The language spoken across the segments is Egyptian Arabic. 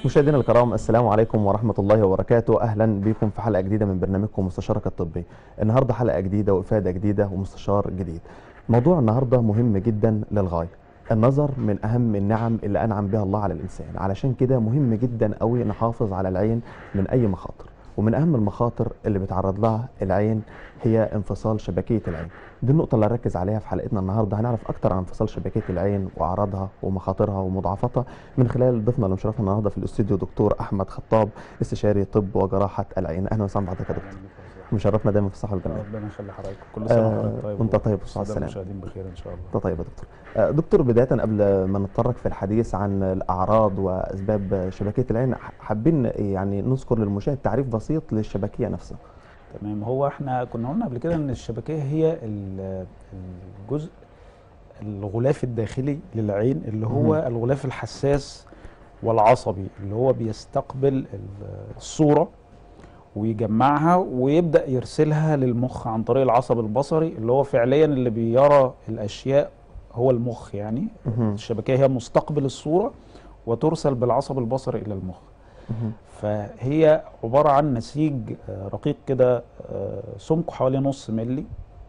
مشاهدينا الكرام السلام عليكم ورحمة الله وبركاته أهلا بكم في حلقة جديدة من برنامجكم مستشارك الطبي النهاردة حلقة جديدة وإفادة جديدة ومستشار جديد موضوع النهاردة مهم جدا للغاية النظر من أهم النعم اللي أنعم بها الله على الإنسان علشان كده مهم جدا قوي نحافظ على العين من أي مخاطر ومن أهم المخاطر اللي بيتعرض لها العين هي انفصال شبكية العين دي النقطة اللي هنركز عليها في حلقتنا النهاردة هنعرف أكتر عن انفصال شبكية العين وأعراضها ومخاطرها ومضاعفاتها من خلال ضيفنا اللي مشرفنا النهاردة في الاستوديو دكتور أحمد خطاب استشاري طب وجراحة العين أهلا وسهلا بحضرتك يا دكتور مشرفنا دايما في الصحة والجمال ربنا يخلي حضرتك كل سنه آه، وحضرتك طيب وأنت طيب والصحة والسادة والسلامة. المشاهدين بخير ان شاء الله انت طيب يا دكتور آه، دكتور بداية قبل ما نتطرق في الحديث عن الأعراض وأسباب شبكية العين ح- حابين يعني نذكر للمشاهد تعريف بسيط للشبكية نفسها تمام هو احنا كنا قلنا قبل كده ان الشبكيه هي ال- الجزء الغلاف الداخلي للعين اللي هو مهم. الغلاف الحساس والعصبي اللي هو بيستقبل ال- الصوره ويجمعها ويبدا يرسلها للمخ عن طريق العصب البصري اللي هو فعليا اللي بيرى الاشياء هو المخ يعني مهم. الشبكيه هي مستقبل الصوره وترسل بالعصب البصري الى المخ مهم. فهي عبارة عن نسيج آه، رقيق كده آه، سمكه حوالي نص ملي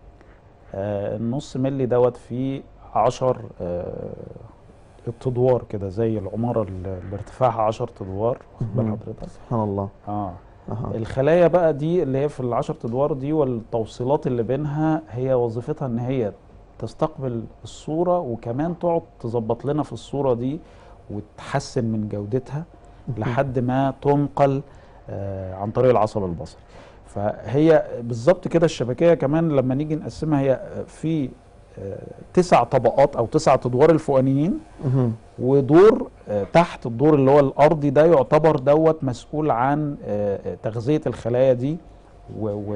آه، النص ملي دوت فيه عشر آه، ادوار كده زي العمارة اللي اللي ارتفاعها عشر ادوار واخد بال مهم. حضرتك سبحان الله اه أها. الخلايا بقى دي اللي هي في العشر ادوار دي والتوصيلات اللي بينها هي وظيفتها ان هي تستقبل الصورة وكمان تقعد تظبط لنا في الصورة دي وتحسن من جودتها لحد ما تنقل آه، عن طريق العصب البصري فهي بالظبط كده الشبكيه كمان لما نيجي نقسمها هي في آه، تسع طبقات او تسع ادوار الفوقانيين مهم. ودور آه، تحت الدور اللي هو الارضي ده يعتبر دوت مسؤول عن آه، آه، تغذيه الخلايا دي و و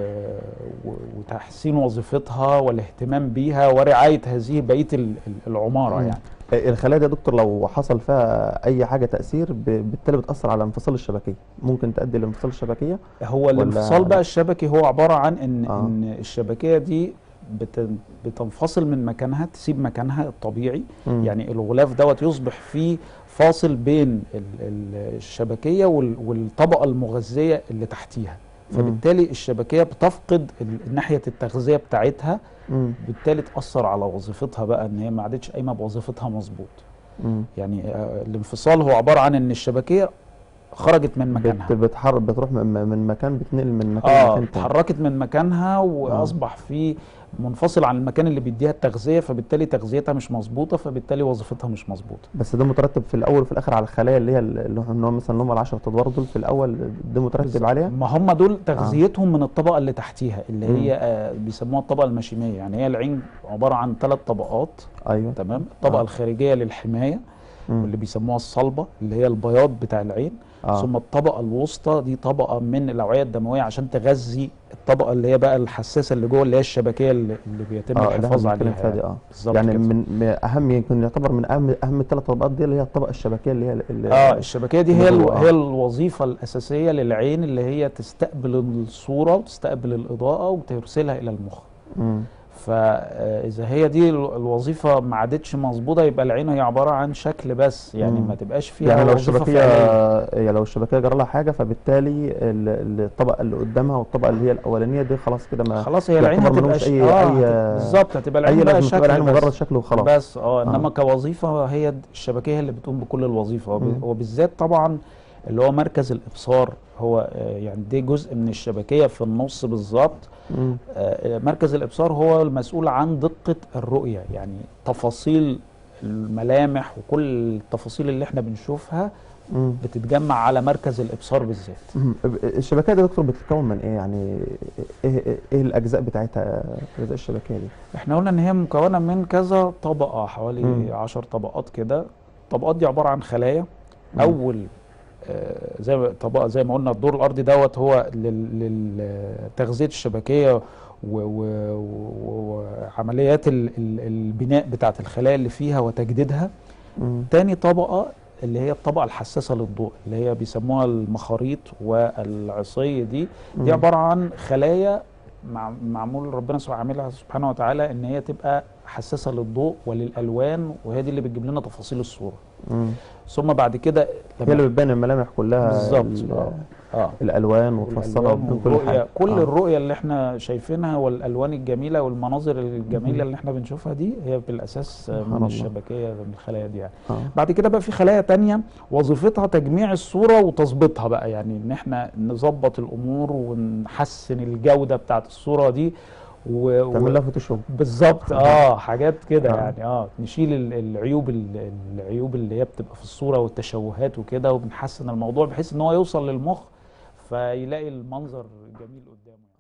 و وتحسين وظيفتها والاهتمام بيها ورعايه هذه بقيه ال- ال- العماره مم. يعني آه، الخلايا دي يا دكتور لو حصل فيها أي حاجة تأثير ب- بالتالي بتأثر على انفصال الشبكية ممكن تؤدي لانفصال الشبكية هو الانفصال بقى الشبكي هو عبارة عن ان آه. آه. ان الشبكية دي بت بتنفصل من مكانها تسيب مكانها الطبيعي مم. يعني الغلاف دوت يصبح فيه فاصل بين ال ال الشبكية وال والطبقة المغذية اللي تحتيها مم. فبالتالي الشبكية بتفقد ال- ناحية التغذية بتاعتها مم. بالتالي تأثر على وظيفتها بقى ان هي ما عادتش قايمة بوظيفتها مظبوط مم. يعني آه، الانفصال هو عبارة عن ان الشبكية خرجت من مكانها بت- بتحر بتروح من من مكان بتنقل من مكان اه لمكان تاني اتحركت من مكانها واصبح في منفصل عن المكان اللي بيديها التغذيه فبالتالي تغذيتها مش مظبوطه فبالتالي وظيفتها مش مظبوطه بس ده مترتب في الاول وفي الاخر على الخلايا اللي هي اللي هم مثلا اللي هم ال 10 ادوار دول في الاول ده مترتب عليها ما هم دول تغذيتهم من الطبقه اللي تحتيها اللي مم. هي آه بيسموها الطبقه المشيميه يعني هي العين عباره عن ثلاث طبقات ايوه تمام الطبقه آه. الخارجيه للحمايه مم. واللي بيسموها الصلبه اللي هي البياض بتاع العين آه. ثم الطبقه الوسطى دي طبقه من الاوعيه الدمويه عشان تغذي الطبقه اللي هي بقى الحساسه اللي جوه اللي هي الشبكيه اللي, اللي بيتم اه اللي الحفاظ احنا بنتكلم عليها فيها دي اه بالظبط يعني كده. من من اهم يمكن يعتبر من اهم اهم الثلاث طبقات دي اللي هي الطبقه الشبكيه اللي هي اللي اه الشبكيه دي هي اللي الو... جوه، آه. هي الوظيفه الاساسيه للعين اللي هي تستقبل الصوره وتستقبل الاضاءه وترسلها الى المخ مم. فاذا هي دي ال- الوظيفه ما عادتش مظبوطه يبقى العين هي عباره عن شكل بس يعني مم. ما تبقاش فيها يعني لو وظيفة الشبكيه فعلية. يعني لو الشبكيه جرى لها حاجه فبالتالي ال- ال- الطبقه اللي قدامها والطبقه اللي هي الاولانيه دي خلاص كده ما خلاص هي العين يعتبر هتبقى ملوش ش... أي- آه أي- هت- بالظبط هتبقى العين اي بقى لازم تبقى العين شكل مجرد بس. شكل وخلاص بس اه انما آه. كوظيفه هي د- الشبكيه هي اللي بتقوم بكل الوظيفه وب- مم. وبالذات طبعا اللي هو مركز الابصار هو آه، يعني ده جزء من الشبكيه في النص بالظبط مم. آه، مركز الابصار هو المسؤول عن دقه الرؤيه يعني تفاصيل الملامح وكل التفاصيل اللي احنا بنشوفها مم. بتتجمع على مركز الابصار بالذات مم. الشبكيه دي يا دكتور بتتكون من ايه يعني ايه ايه, إيه الاجزاء بتاعتها اجزاء الشبكيه دي احنا قلنا ان هي مكونه من كذا طبقه حوالي مم. عشر طبقات كده الطبقات دي عباره عن خلايا مم. اول آه، زي ما طبقه زي ما قلنا الدور الارضي دوت هو لتغذيه الشبكيه و- و- و- وعمليات ال- ال- البناء بتاعه الخلايا اللي فيها وتجديدها مم. تاني طبقه اللي هي الطبقه الحساسه للضوء اللي هي بيسموها المخاريط والعصي دي مم. دي عباره عن خلايا مع معمول ربنا سبحانه عاملها سبحانه وتعالى ان هي تبقى حساسه للضوء وللالوان وهي دي اللي بتجيب لنا تفاصيل الصوره مم. ثم بعد كده هي اللي بتبان الملامح كلها بالظبط ال- اه اه الالوان وتفصلها والألوان وبين كل والرؤية- حاجه كل آه. الرؤيه اللي احنا شايفينها والالوان الجميله والمناظر الجميله اللي احنا بنشوفها دي هي بالاساس سبحان من الله. الشبكيه من الخلايا دي يعني آه. بعد كده بقى في خلايا تانية وظيفتها تجميع الصورة وتظبيطها بقى يعني ان احنا نظبط الامور ونحسن الجودة بتاعت الصورة دي و... و... تعمل لها فوتوشوب بالظبط اه حاجات كده آه. يعني اه نشيل ال- العيوب ال- العيوب اللي هي بتبقى في الصورة والتشوهات وكده وبنحسن الموضوع بحيث ان هو يوصل للمخ فيلاقي المنظر جميل قدامه